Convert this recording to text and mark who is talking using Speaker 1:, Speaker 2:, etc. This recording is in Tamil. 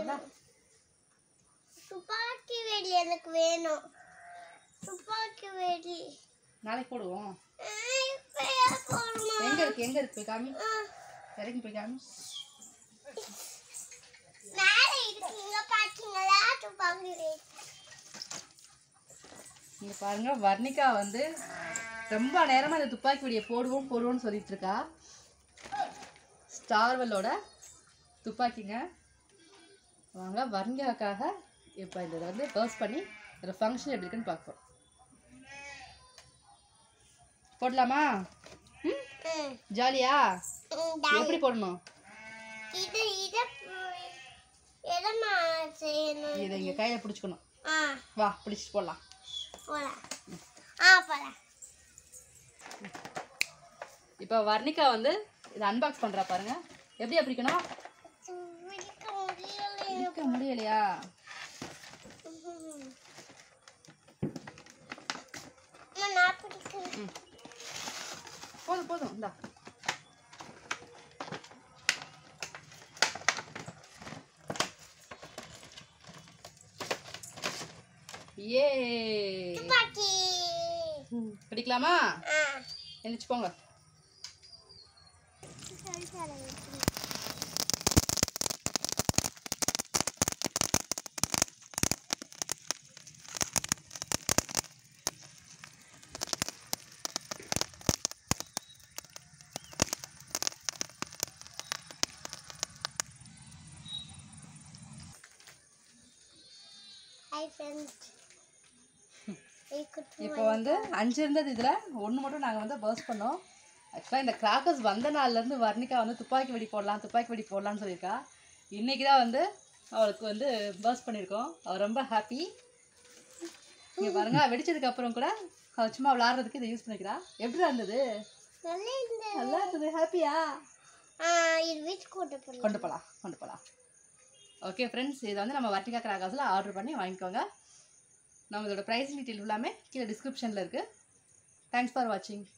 Speaker 1: இந்தா.
Speaker 2: துப்பாக்கி வெடி எனக்கு வேணும் துப்பாக்கி வெடி
Speaker 1: நாளைக்கு போடுவோம்
Speaker 2: ஆ, இப்பயே போடணும்
Speaker 1: எங்க இருக்கு எங்க இருக்கு போய் காமி
Speaker 2: ஆ,
Speaker 1: இறங்கி போய் காமி
Speaker 2: மேலே இருக்கு இங்க பாத்தீங்களா துப்பாக்கி வெடி
Speaker 1: இங்க பாருங்க வர்ணிகா வந்து ரொம்ப நேரமா இந்த துப்பாக்கி வெடியை போடுவோம் போடுவோம்னு சொல்லிட்டு இருக்கா ஸ்டார்வெல்லோட துப்பாக்கிங்க வாங்க வர்ணிகாக்காக இப்போ இதை வந்து பர்ஸ் பண்ணி ஒரு ஃபங்க்ஷன் எப்படி இருக்குன்னு பார்ப்போம் போடலாமா ம்
Speaker 2: ம்,
Speaker 1: ஜாலியா
Speaker 2: இந்த
Speaker 1: எப்படி போடணும்
Speaker 2: இது இத எதமா செய்யணும்
Speaker 1: இதை இங்கே கையில் பிடிச்சிக்கணும்
Speaker 2: ஆ
Speaker 1: வா பிடிச்சிட்டு போடலாம்
Speaker 2: போலாம் ஆ போலாம்
Speaker 1: இப்போ வர்ணிகா வந்து இதை அன்பாக்ஸ் பண்ணுறா பாருங்க எப்படி பிடிக்கணும்
Speaker 2: விழிக்க முடியல
Speaker 1: பிடிக்க முடியலையா
Speaker 2: அம்மா, நான் பிடிக்கிறேன்
Speaker 1: போதும் போதும் இந்தா ஏ
Speaker 2: துப்பாக்கி
Speaker 1: பிடிக்கலாமா
Speaker 2: ஆ
Speaker 1: எந்திரிச்சு போங்க
Speaker 2: சரி, சரி, சரி. ஹாய் ஃப்ரெண்ட்ஸ்
Speaker 1: இப்போ வந்து அஞ்சு இருந்தது இதில் ஒன்று மட்டும் நாங்கள் வந்து பர்ஸ் பண்ணோம் ஆக்சுவலாக இந்த கிராக்கர்ஸ் வந்த நாள்லேருந்து வர்ணிகா வந்து துப்பாக்கி வெடி போடலாம் துப்பாக்கி வெடி போடலாம்னு சொல்லியிருக்கா இன்றைக்கி தான் வந்து அவளுக்கு வந்து பர்ஸ் பண்ணியிருக்கோம் அவள் ரொம்ப ஹாப்பி இங்கே பாருங்க வெடிச்சதுக்கு அப்புறம் கூட அவள் சும்மா விளாட்றதுக்கு இதை யூஸ் பண்ணிக்கிறா எப்படி இருந்தது
Speaker 2: நல்லா இருந்தது
Speaker 1: நல்லா இருந்தது ஹாப்பியா
Speaker 2: ஆ இது வீட்டுக்கு கொண்டு போகலாம்
Speaker 1: கொண்டு போகலாம் கொண்டு போகலாம் ஓகே ஃப்ரெண்ட்ஸ் இதை வந்து நம்ம வர்த்திகா கிராகாஸில் ஆர்டர் பண்ணி வாங்கிக்கோங்க நம்ம இதோட ப்ரைஸ் டீட்டெயில் எல்லாமே கீழே டிஸ்கிரிப்ஷனில் இருக்குது தேங்க்ஸ் ஃபார் வாட்சிங்